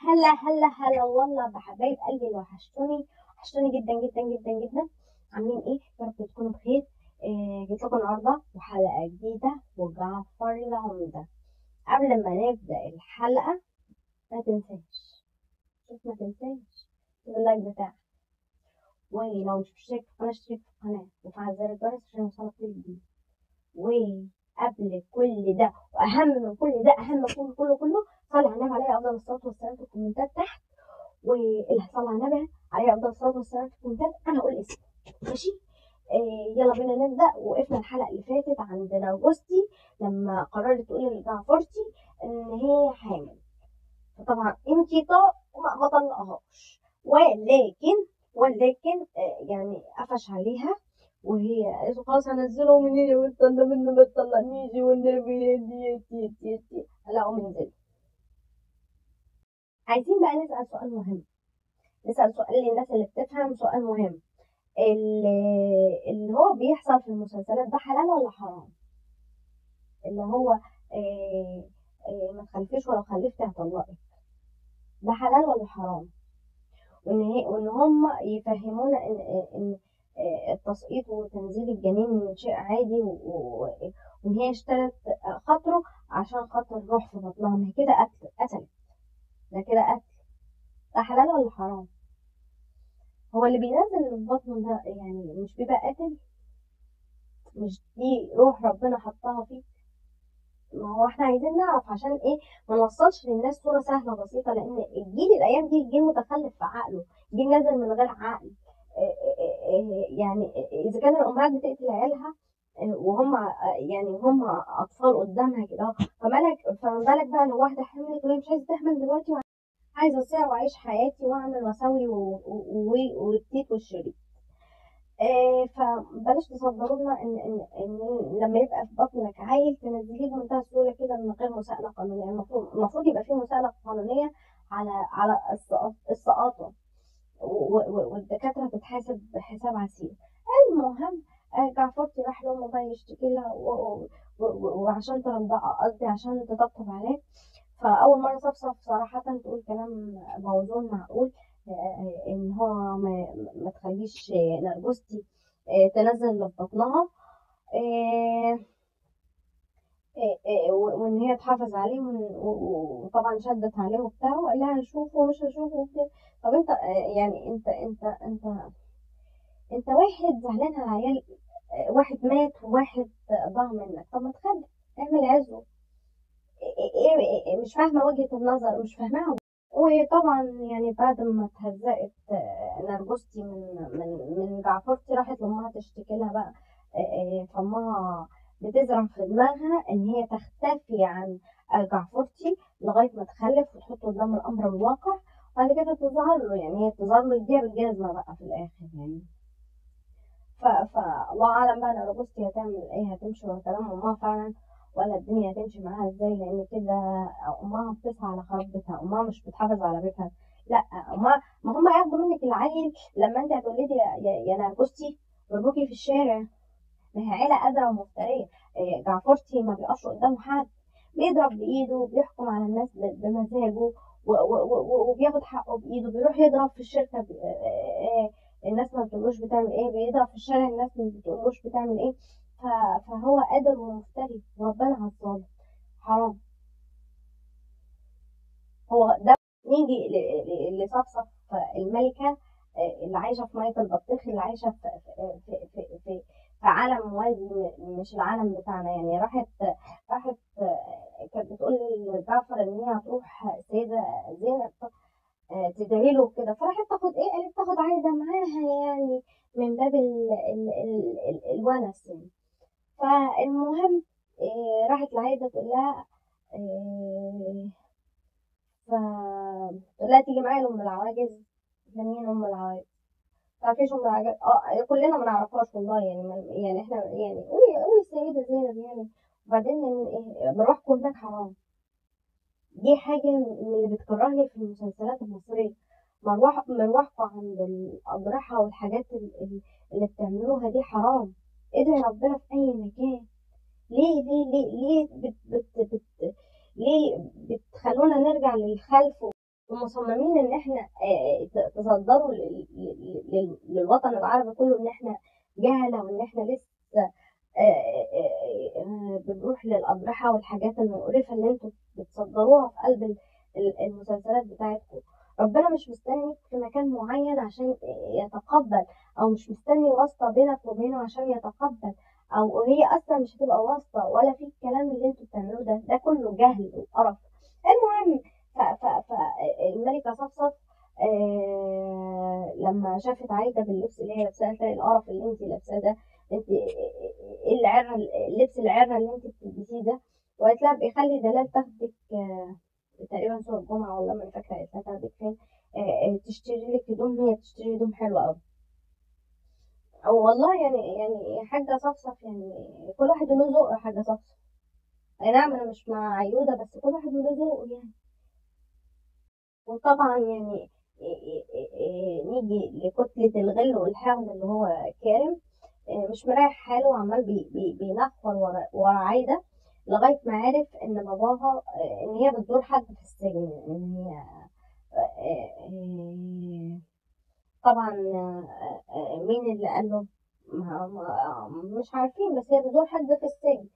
هلا هلا هلا والله بحبايب قلبي اللي وحشتوني وحشتوني جدا جدا جدا جدا عاملين ايه يا رب تكونوا بخير آه جيت لكم النهارده وحلقه جديده وجعفر العمده قبل ما نبدا الحلقه ما تنساش شوف ما تنساش اللايك بتاعك ولو مش مشترك في القناه اشترك في القناه وفعل زر الجرس عشان يوصلك كل جديد وقبل كل ده واهم من كل ده اهم من كل كله كله صلي على النبي عليه افضل الصلاه والسلام في الكومنتات تحت واللي صلى على النبي عليه افضل الصلاه والسلام في الكومنتات انا اقول اسمه ماشي آه يلا بينا نبدا وقفنا الحلقه اللي فاتت عند نرجستي لما قررت تقول لجعفرتي ان هي حامل فطبعا انتي طاق وما ما طلقهاش ولكن ولكن آه يعني قفش عليها وهي قالت له خلاص هنزله منين يا بنت انا منه ما تطلقنيش والنبي دي دي دي دي لا منزل عايزين بقى نسأل سؤال مهم نسأل سؤال للناس اللي بتفهم سؤال مهم اللي, اللي هو بيحصل في المسلسلات ده حلال ولا حرام اللي هو آه آه ما تخلفيش ولو خلفتي هطلقك ده حلال ولا حرام وان هي وان هم يفهمونا ان ان التسقيط وتنزيل الجنين شيء عادي وان هي اشترت خاطره عشان خاطر روح في بطنها ما هي كده قتل قتلت ده كده قتل ده حلال ولا حرام هو اللي بينزل اللي في بطنه ده يعني مش بيبقى قاتل مش دي روح ربنا حطها فيك ما هو احنا عايزين نعرف عشان ايه ما نوصلش للناس صوره سهله بسيطه لان الجيل الايام دي جيل متخلف في عقله جيل نازل من غير عقل يعني اذا كان الامهات بتقتل عيالها وهم يعني هم اطفال قدامها كده فمالك فما بالك بقى لو واحده حملت وهي مش عايزه تحمل دلوقتي عايزه اصيع واعيش حياتي واعمل واسوي والتيت والشريط فبلاش تصدروا لنا إن, إن, ان لما يبقى في بطنك عيل تنزليه بمنتهى السهوله كده من غير مساءله قانونيه المفروض المفروض يبقى فيه مساءله قانونيه على على السقاطه والدكاترة تتحاسب بحساب عسير المهم جعفرتي راح لأمه بقى يشتكي لها وعشان ترضعها قصدي عشان تطبطب عليه فأول مرة صفصف صراحة تقول كلام موزون معقول إن هو ما, ما تخليش نرجستي تنزل اللي في بطنها وان هي تحافظ عليه وطبعا شدت عليه وبتاع وقال لها هشوفه ومش هشوفه وكده طب انت يعني انت انت انت انت واحد زعلان على عيال واحد مات وواحد ضاع منك طب ما تخلي اعمل عزه ايه مش فاهمه وجهه النظر مش فاهماها وطبعا يعني بعد ما اتهزقت نرجستي من من من جعفرتي راحت لامها تشتكي لها بقى فامها بتزرع في دماغها ان هي تختفي عن جعفرتي لغايه ما تخلف وتحط قدام الامر الواقع بعد كده تظهر له يعني هي تظهر له يديها بالجزمه بقى في الاخر يعني ف فالله اعلم بقى نرجستي هتعمل ايه هتمشي ورا كلام امها فعلا ولا الدنيا هتمشي معاها ازاي لان كده امها بتسعى على خراب بيتها امها مش بتحافظ على بيتها لا امها ما هم هياخدوا منك العيل لما انت هتولدي يا, يا نرجستي ويربوكي في الشارع ما هي عيلة قادرة ومفترية جعفرتي ما بيقفش قدامه حد بيضرب بإيده وبيحكم على الناس بمزاجه وبياخد حقه بإيده بيروح يضرب في الشركة الناس ما بتقولوش بتعمل ايه بيضرب في الشارع الناس ما بتقولوش بتعمل ايه فهو قادر ومفتري وربنا على الظالم حرام هو ده نيجي لصفصف الملكة اللي عايشة في مية البطيخ اللي عايشة في, في, في, في, في في عالم موازي مش العالم بتاعنا يعني راحت راحت كانت بتقول لجعفر ان هي هتروح سيدة زينب تدعي له كده فراحت تاخد ايه قالت تاخد عايدة معاها يعني من باب ال ال ال ال الونس يعني فالمهم إيه راحت لعايدة تقول لها إيه ف تقول لها تيجي معايا لأم العواجز مين أم العواجز تعرفيش ام العجائب اه كلنا ما نعرفهاش والله يعني يعني احنا يعني قولي قولي السيده زينب يعني وبعدين يعني مروحكم هناك حرام دي حاجة من اللي بتكرهني في المسلسلات المصرية مروح مروحكم عند الأضرحة والحاجات اللي بتعملوها دي حرام ادعي ربنا في أي مكان ليه ليه ليه ليه بت بت بت ليه بتخلونا نرجع للخلف ومصممين ان احنا تصدروا للوطن العربي كله ان احنا جهلة وان احنا لسه بنروح للأضرحة والحاجات المقرفة اللي انتوا بتصدروها في قلب المسلسلات بتاعتكم ربنا مش مستنيك في مكان معين عشان يتقبل او مش مستني واسطة بينك وبينه عشان يتقبل او هي اصلا مش هتبقى واسطة ولا في الكلام اللي انتوا بتعملوه ده ده كله جهل وقرف المهم فالملكة صفصف آه لما شافت عايدة باللبس اللي هي لابساه قالت القرف اللي انت لابساه ده انت ايه العرة اللبس العرة اللي انت بتلبسيه ده وقالت لها بيخلي دلال تاخدك آه تقريبا سوق الجمعة والله ما فاكرة قالت لها تاخدك فين آه تشتري لك هدوم هي بتشتري هدوم حلوة أوي أو والله يعني يعني حاجة صفصف يعني كل واحد له ذوق يا حاجة صفصف أي نعم أنا مش مع عيودة بس كل واحد له ذوق يعني وطبعا يعني نيجي لكتلة الغل والحقد اللي هو كارم مش مريح حاله وعمال بي بي بينخر ورا, ورا عايدة لغاية ما عرف إن باباها إن هي بتزور حد في السجن إن هي طبعا مين اللي قال له مش عارفين بس هي بتزور حد في السجن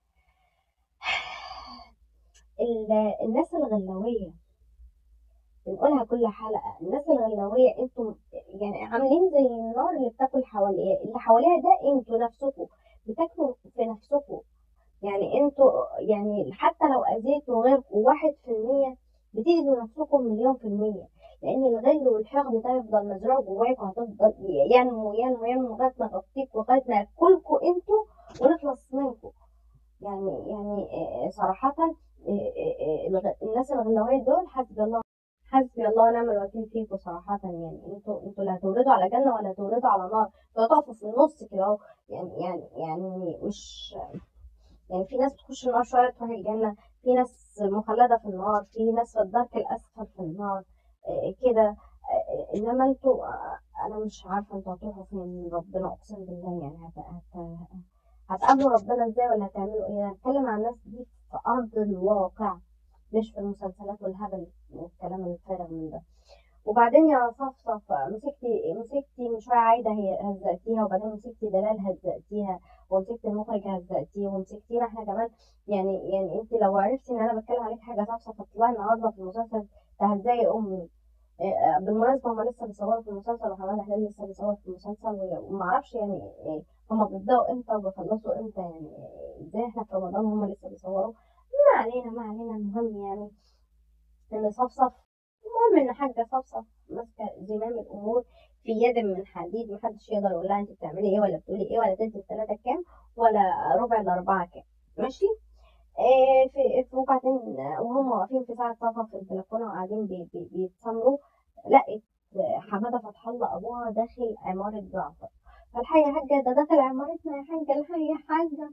الناس الغلاوية بنقولها كل حلقة الناس الغلاوية انتوا يعني عاملين زي النار اللي بتاكل حواليها اللي حواليها ده انتوا نفسكم بتاكلوا في نفسكم يعني انتوا يعني حتى لو اذيتوا غيركم واحد في المية بتأذوا نفسكم مليون في المية لأن الغل والحقد ده يفضل مزروع جواك وهتفضل ينمو ينمو ينمو لغاية ما يغطيك لغاية ما ياكلكوا انتوا ونخلص منكم يعني يعني صراحة الناس الغلاوية دول حسبي الله حسبي الله ونعم الوكيل فيكم صراحة يعني انتوا انتوا لا هتولدوا على جنة ولا هتولدوا على نار انتوا هتقفوا في النص كده اهو يعني يعني يعني مش يعني في ناس بتخش النار شوية تروح الجنة في ناس مخلدة في النار في ناس في الدرك الأسفل في النار اه كده اه انما انتوا اه انا مش عارفة انتوا هتروحوا فين ربنا اقسم بالله يعني هت... هت... هتقابلوا ربنا ازاي ولا هتعملوا ايه هتكلم عن الناس دي في ارض الواقع مش في المسلسلات والهبل والكلام الفارغ من ده وبعدين يا صفصف مسكتي مسكتي من شويه عايده هي هزقتيها وبعدين مسكتي دلال هزقتيها ومسكتي المخرج هزقتيه ومسكتينا احنا كمان يعني يعني انت لو عرفتي ان انا بتكلم عليك حاجه صفصف هتطلعي النهارده في المسلسل تهزقي امي بالمناسبة هما لسه بيصوروا في المسلسل وحماد حلال لسه بيصور في المسلسل ومعرفش يعني هما بيبدأوا امتى وبيخلصوا امتى يعني ازاي احنا في رمضان هما لسه بيصوروا ما علينا ما علينا المهم يعني ان صفصف المهم ان حاجة صفصف ماسكة زمام الامور في يد من حديد محدش يقدر يقول لها انت بتعملي ايه ولا بتقولي ايه ولا تلت التلاتة كام ولا ربع الاربعة كام ماشي آه في وبعدين وهم واقفين في ساعة صفا في البلكونة وقاعدين بي بي بيتسمروا لقت حمادة فتح الله أبوها داخل عمارة جعفر فالحقيقة يا حاجة ده داخل عمارتنا يا حاجة الحقيقة يا حاجة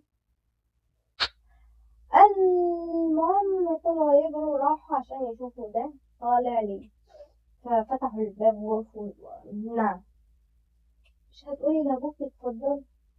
المهم طلعوا يجروا راحوا عشان يشوفوا ده طالع ليه ففتحوا الباب وقفوا نعم مش هتقولي لابوك اتفضل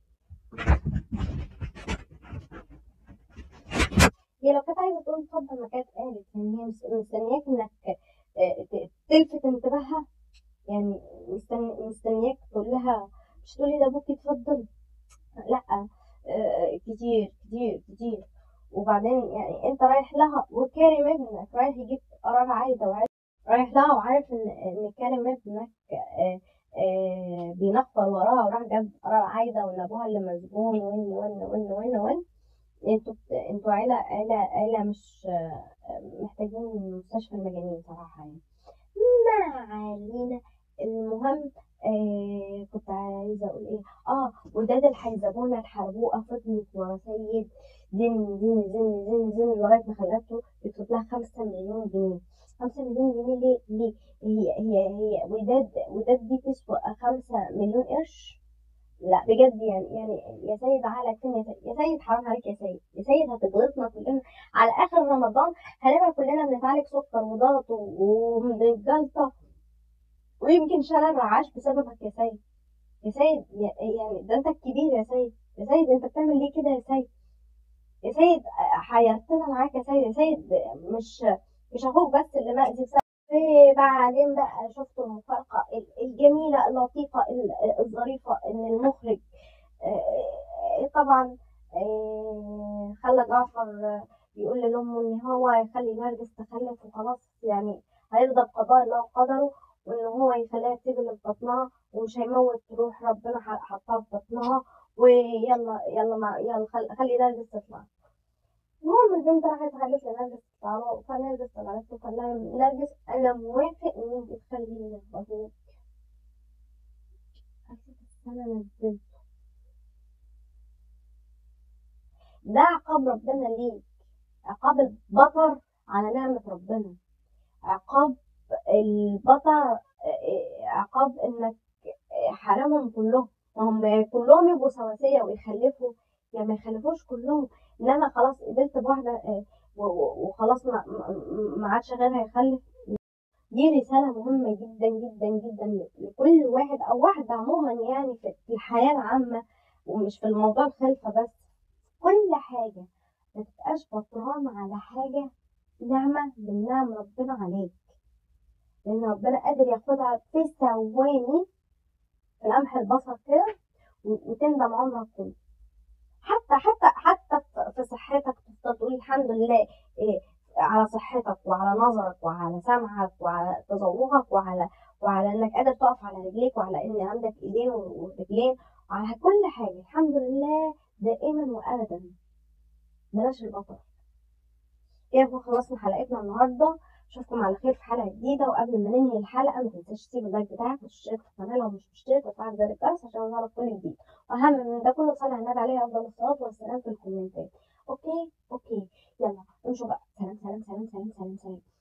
هي لو كانت عايزة تقول اتفضل ما كانت قالت يعني هي مستنياك انك تلفت انتباهها يعني مستنياك تقول لها مش تقولي لابوك اتفضل لا كتير كتير كتير وبعدين يعني انت رايح لها وكارم ابنك رايح يجيب قرار عايدة وعارف رايح لها وعارف ان ان كارم ابنك آآ آآ بينخر وراها وراح جاب قرار عايدة وان ابوها اللي مسجون وان وان وان وان وان انتوا انتوا عيلة عيلة عيلة مش محتاجين مستشفى المجانين صراحة يعني ما علينا المهم آه كنت عايزة أقول إيه آه وداد الحيزبونة الحربوقة فضلت ورا سيد زن زن زن زن زن لغاية ما خلته يطلب لها خمسة مليون جنيه خمسة مليون جنيه ليه ليه هي هي هي وداد وداد دي تسوى خمسة مليون قرش لا بجد يعني يعني يا سيد عقلك فين يا سيد يا سيد حرام عليك يا سيد يا سيد هتغلطنا كلنا على اخر رمضان هنبقى كلنا بنتعالج سكر وضغط وجلطه ويمكن شلل رعاش بسببك يا سيد يا سيد يعني ده انت الكبير يا سيد يا سيد انت بتعمل ليه كده يا سيد يا سيد حيرتنا معاك يا سيد يا سيد مش مش اخوك بس اللي مأذي وبعدين بقى شفت المفارقة الجميلة اللطيفة الظريفة إن المخرج آه، طبعا آه، خلى جعفر يقول لأمه إن هو يخلي نرجس تخلف وخلاص يعني هيرضى بقضاء الله وقدره وإن هو يخليها تجلب بطنها ومش هيموت روح ربنا حطها في بطنها ويلا يلا ما يلا خلي نرجس تطلع المهم البنت راحت قالت لنرجس تطلع فنرجس طلعت له قال لها نرجس أنا موافق إن أنت تخليني في بطنك قالت بس أنا نزلته ده عقاب ربنا ليك عقاب البطر على نعمة ربنا عقاب البطر عقاب انك حرامهم كلهم هم كلهم يبقوا سواسية ويخلفوا يا يعني ما يخلفوش كلهم انما خلاص قبلت بواحدة آه، وخلاص ما عادش غيرها يخلف دي رسالة مهمة جدا جدا جدا لكل واحد أو واحدة عموما يعني في الحياة العامة ومش في الموضوع الخلفة بس كل حاجة ما تبقاش بطران على حاجة نعمة من نعم ربنا عليك لأن ربنا قادر ياخدها في ثواني في لمح البصر كده وتندم عمرك كله حتى حتى حتى في صحتك تفضل تقول الحمد لله إيه على صحتك وعلى نظرك وعلى سمعك وعلى تذوقك وعلى وعلى انك قادر تقف على رجليك وعلى ان عندك ايدين ورجلين وعلى كل حاجه الحمد لله دائما وابدا بلاش البطل كده نكون خلصنا حلقتنا النهارده اشوفكم على خير في حلقه جديده وقبل ما ننهي الحلقه ما تنساش تسيب اللايك بتاعك وتشترك في القناه لو مش مشترك وتفعل زر الجرس عشان يظهرك كل جديد واهم من ده كله صلي على النبي عليه افضل الصلاه والسلام في الكومنتات اوكي اوكي يلا امشوا بقى سلام سلام سلام سلام سلام سلام